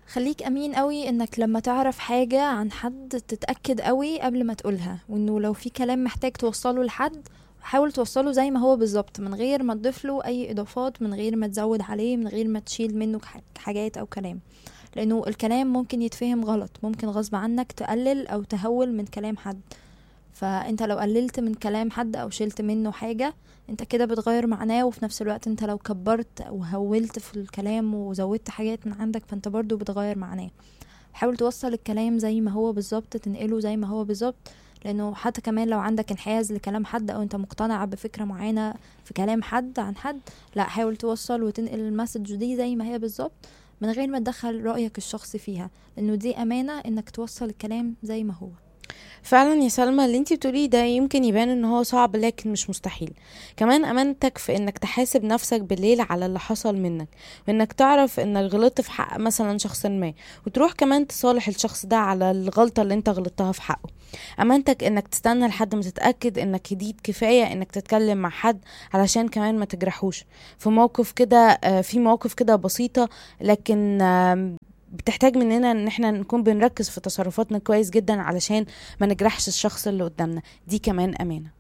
خليك امين قوي انك لما تعرف حاجة عن حد تتأكد قوي قبل ما تقولها وانه لو في كلام محتاج توصله لحد حاول توصله زي ما هو بالظبط من غير ما تضيف له اي اضافات من غير ما تزود عليه من غير ما تشيل منه ح- حاجات او كلام لانه الكلام ممكن يتفهم غلط ممكن غصب عنك تقلل او تهول من كلام حد فانت لو قللت من كلام حد او شلت منه حاجة انت كده بتغير معناه وفي نفس الوقت انت لو كبرت او هولت في الكلام وزودت حاجات من عندك فانت برضو بتغير معناه حاول توصل الكلام زي ما هو بالظبط تنقله زي ما هو بالظبط لانه حتى كمان لو عندك انحياز لكلام حد او انت مقتنع بفكرة معينة في كلام حد عن حد لا حاول توصل وتنقل المسج دي زي ما هي بالظبط من غير ما تدخل رأيك الشخصي فيها لانه دي امانة انك توصل الكلام زي ما هو فعلا يا سلمى اللي انتي بتقوليه ده يمكن يبان ان هو صعب لكن مش مستحيل كمان امانتك في انك تحاسب نفسك بالليل على اللي حصل منك وانك تعرف انك غلطت في حق مثلا شخص ما وتروح كمان تصالح الشخص ده على الغلطة اللي انت غلطتها في حقه امانتك انك تستنى لحد ما تتأكد انك هديت كفاية انك تتكلم مع حد علشان كمان ما تجرحوش في موقف كده آه، في مواقف كده بسيطة لكن آم، بتحتاج مننا ان احنا نكون بنركز في تصرفاتنا كويس جدا علشان ما نجرحش الشخص اللي قدامنا دي كمان امانه